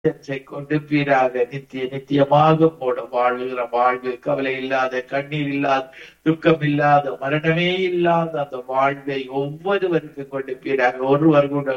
வெளிச்சத்தை கொண்டு பீராக நித்திய நித்தியமாக போட வாழுகிற வாழ்வு கவலை இல்லாத கண்ணீர் இல்லாத துக்கம் இல்லாத மரணமே இல்லாத அந்த வாழ்வை ஒவ்வொருவருக்கும் கொண்டு பீராக ஒருவர் கூட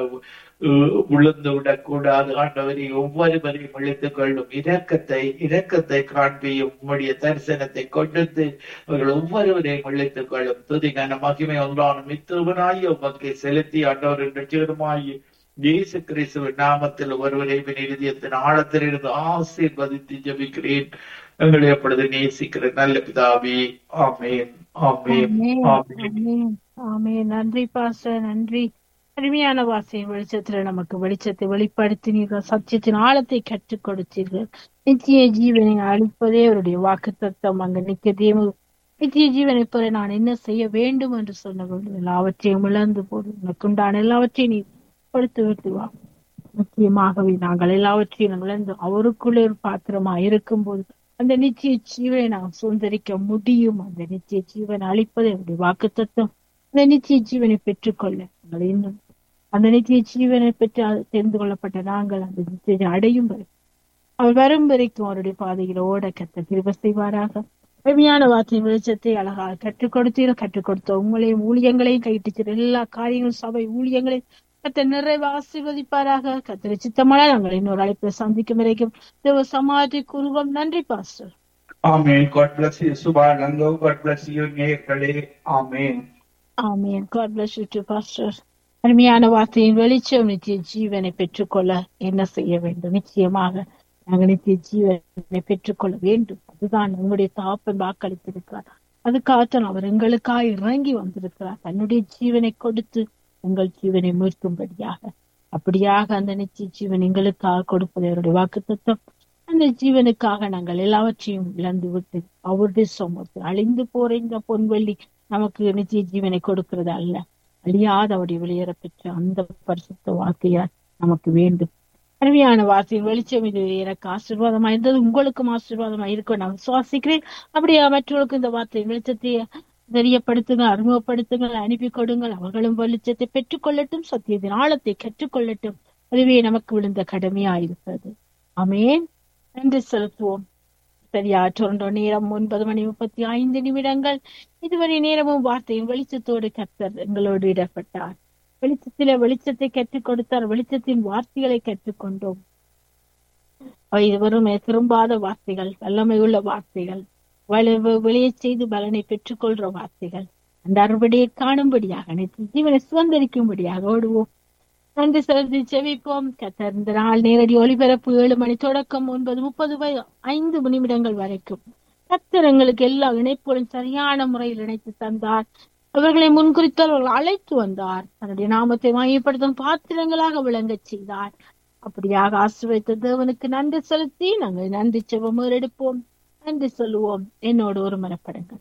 உ- உளுந்து விடக்கூடாது ஆண்டவரை ஒவ்வொருவரையும் இழுத்துக் கொள்ளும் இரக்கத்தை இரக்கத்தை காண்பியும் உம்முடைய தரிசனத்தை கொண்டு அவர்கள் ஒவ்வொருவரையும் இழுத்துக் கொள்ளும் துதிகான மகிமை ஒன்றான மித்துவனாய் உமக்கு செலுத்தி ஆண்டவர் ரட்சகருமாய் இயேசு கிறிஸ்துவின் நாமத்தில் ஒருவரை இருதயத்தின் ஆழத்தில் இருந்து ஆசீர்வதித்து ஜெபிக்கிறேன் எங்களை எப்பொழுது நேசிக்கிற நல்ல பிதாவே ஆமேன் ஆமேன் ஆமென், ஆமேன் ஆமென், ஆமென். நன்றி பாஸ்டர் நன்றி அருமையான வாசையின் வெளிச்சத்துல நமக்கு வெளிச்சத்தை வெளிப்படுத்தினீர்கள் சத்தியத்தின் ஆழத்தை கற்றுக் கொடுத்தீர்கள் நித்திய ஜீவனை அளிப்பதே அவருடைய வாக்கு தத்துவம் அங்க நிக்கதேமு நித்திய ஜீவனை பெற நான் என்ன செய்ய வேண்டும் என்று சொன்னவர்கள் எல்லாவற்றையும் இழந்து போது உனக்குண்டான எல்லாவற்றையும் நீ கொடுத்து விட்டு வா நிச்சயமாகவே நாங்கள் எல்லாவற்றையும் நாங்கள் இழந்து அவருக்குள்ளே ஒரு பாத்திரமா இருக்கும்போது அந்த நித்திய ஜீவனை நாம் சுதந்திரிக்க முடியும் அந்த நித்திய ஜீவனை அளிப்பது அவருடைய வாக்கு தத்துவம் அந்த நித்திய ஜீவனை பெற்றுக்கொள்ள நாங்கள் இன்னும் அந்த நித்திய ஜீவனை பெற்று அது தெரிந்து கொள்ளப்பட்ட நாங்கள் அந்த நித்திய அடையும் வரை அவர் வரும் வரைக்கும் அவருடைய பாதையில் ஓட கத்த கிருப செய்வாராக எளிமையான வார்த்தை வெளிச்சத்தை அழகாக கற்றுக் கொடுத்தீர்கள் கற்றுக் கொடுத்த உங்களையும் ஊழியங்களையும் கையிட்டு எல்லா காரியங்களும் சபை ஊழியங்களையும் கத்த நிறைவு ஆசீர்வதிப்பாராக கத்திர சித்தமான நாங்கள் இன்னொரு அழைப்பை சந்திக்கும் வரைக்கும் தேவ சமாதி குருவம் நன்றி pastor amen God bless you சுபா நங்கோ God bless you நேயர்களே ஆமேன் ஆமென் God bless you too, pastor. அருமையான வார்த்தையின் வெளிச்சம் நித்திய ஜீவனை பெற்றுக்கொள்ள என்ன செய்ய வேண்டும் நிச்சயமாக நாங்கள் நித்திய ஜீவனை பெற்றுக்கொள்ள வேண்டும் அதுதான் உங்களுடைய தாப்பன் வாக்களித்திருக்கிறார் அதுக்காகத்தான் அவர் எங்களுக்காக இறங்கி வந்திருக்கிறார் தன்னுடைய ஜீவனை கொடுத்து உங்கள் ஜீவனை மீட்கும்படியாக அப்படியாக அந்த நித்திய ஜீவன் எங்களுக்காக கொடுப்பது அவருடைய வாக்கு அந்த ஜீவனுக்காக நாங்கள் எல்லாவற்றையும் இழந்து விட்டு அவருடைய சொமத்து அழிந்து போற இந்த பொன்வெள்ளி நமக்கு நித்திய ஜீவனை கொடுக்கிறது அல்ல அழியாத அவருடைய வெளியேற பெற்ற அந்த பரிசுத்த வார்த்தையால் நமக்கு வேண்டும் அருமையான வார்த்தையின் வெளிச்சம் இது எனக்கு ஆசீர்வாதமா இருந்தது உங்களுக்கும் ஆசீர்வாதமா இருக்கும் நான் விசுவாசிக்கிறேன் அப்படியே மற்றவர்களுக்கு இந்த வார்த்தையின் வெளிச்சத்தை தெரியப்படுத்துங்கள் அறிமுகப்படுத்துங்கள் அனுப்பி கொடுங்கள் அவர்களும் வெளிச்சத்தை பெற்றுக்கொள்ளட்டும் சத்தியத்தின் ஆழத்தை கற்றுக்கொள்ளட்டும் அதுவே நமக்கு விழுந்த கடமையா இருக்கிறது ஆமென் நன்றி செலுத்துவோம் சரியா டொரண்டோ நேரம் ஒன்பது மணி முப்பத்தி ஐந்து நிமிடங்கள் இதுவரை நேரமும் வார்த்தையின் வெளிச்சத்தோடு கர்த்தர் எங்களோடு இடப்பட்டார் வெளிச்சத்தில வெளிச்சத்தை கற்றுக் கொடுத்தார் வெளிச்சத்தின் வார்த்தைகளை கற்றுக்கொண்டோம் அவை வெறும் திரும்பாத வார்த்தைகள் வல்லமை உள்ள வார்த்தைகள் வலு- வெளியே செய்து பலனை பெற்றுக்கொள்ற வார்த்தைகள் அந்த அறுபடியை காணும்படியாக அனைத்து ஜீவனை சுதந்திரிக்கும்படியாக ஓடுவோம் நன்றி செலுத்தி செவிப்போம் கத்தர் இந்த நாள் நேரடி ஒளிபரப்பு ஏழு மணி தொடக்கம் ஒன்பது முப்பது வரை ஐந்து நிமிடங்கள் வரைக்கும் கத்தர் எங்களுக்கு எல்லா இணைப்புகளும் சரியான முறையில் இணைத்து தந்தார் அவர்களை முன்குறித்து அவர்கள் அழைத்து வந்தார் தன்னுடைய நாமத்தை மையப்படுத்தும் பாத்திரங்களாக விளங்கச் செய்தார் அப்படியாக ஆசிர்வதித்த தேவனுக்கு நன்றி செலுத்தி நாங்கள் நன்றி செவம் எடுப்போம் நன்றி சொல்லுவோம் என்னோடு ஒரு மனப்படுங்கள்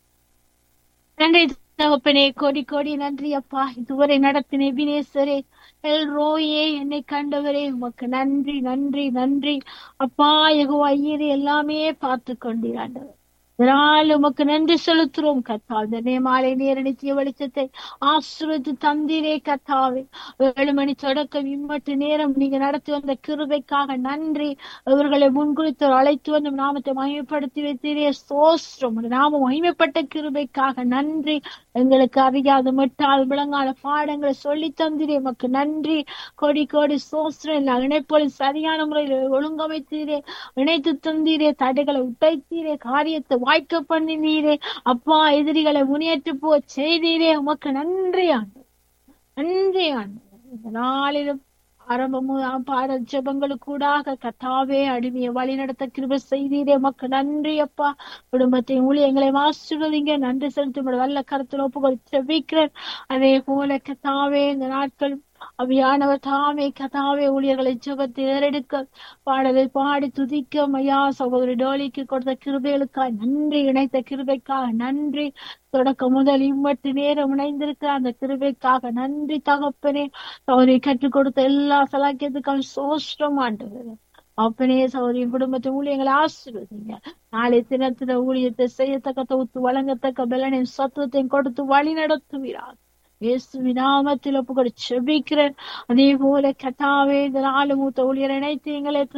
நன்றி தகப்பனே கோடி கோடி நன்றி அப்பா இதுவரை நடத்தின வினேஸ்வரே எல் ரோயே என்னை கண்டவரே உமக்கு நன்றி நன்றி நன்றி அப்பா எகோ ஐயரே எல்லாமே பார்த்து கொண்டீராண்டவர் இதனால் உமக்கு நன்றி செலுத்துறோம் கத்தா இந்த நே- மாலை நேர நித்திய வெளிச்சத்தை ஆசிர்வதித்து தந்தீரே கத்தாவே ஏழு மணி தொடக்கம் இம்மட்டு நேரம் நீங்க நடத்தி வந்த கிருபைக்காக நன்றி அவர்களை முன்குறித்து அழைத்து வந்து நாமத்தை மகிமைப்படுத்தி வைத்தீரே சோஸ்திரம் உம்முடைய நாமம் மகிமைப்பட்ட கிருபைக்காக நன்றி எங்களுக்கு அறியாத மட்டால் விளங்காத பாடங்களை சொல்லி தந்தீரே உமக்கு நன்றி கோடி கோடி சோஸ்திரம் எல்லா இணைப்புகளும் சரியான முறையில் ஒழுங்கமைத்தீரே இணைத்து தந்தீரே தடைகளை உடைத்தீரே காரியத்தை வாய்க்க பண்ணினீரே அப்பா எதிரிகளை முன்னேற்று போ செய்தீரே உமக்கு நன்றி ஆண்டு நன்றி ஆண்டு இந்த நாளிலும் ஆரம்பமும் பாட ஜபங்களுக்கூடாக கத்தாவே அடிமையை வழி நடத்த கிருப செய்தீரே உமக்கு நன்றி அப்பா குடும்பத்தை ஊழியங்களை ஆசீர்வதிங்க நன்றி செலுத்தும் வல்ல கருத்தில் ஒப்புகள் செபிக்கிறேன் அதே போல கத்தாவே இந்த நாட்கள் அவியானவர் தாமே கதாவே ஊழியர்களை ஜெபத்தை ஏறெடுக்க பாடலை பாடி துதிக்க மையா சகோதரி டோலிக்கு கொடுத்த கிருபைகளுக்காக நன்றி இணைத்த கிருபைக்காக நன்றி தொடக்கம் முதல் இம்மட்டு நேரம் இணைந்திருக்க அந்த கிருபைக்காக நன்றி தகப்பனே சகோதரி கற்றுக் கொடுத்த எல்லா சலாக்கியத்துக்காக சோஷ்டம் ஆண்டவர் அப்பனே சௌரி குடும்பத்தை ஊழியங்களை ஆசீர்வதிங்க நாளை தினத்துல ஊழியத்தை செய்யத்தக்க தொகுத்து வழங்கத்தக்க பலனையும் சத்துவத்தையும் கொடுத்து வழி நடத்துவீராக இயேசு நாமத்தில் ஒப்புக்கொடு செபிக்கிறேன் அதே போல கத்தாவே இந்த நாலு மூத்த ஊழியர் இணைத்து எங்களை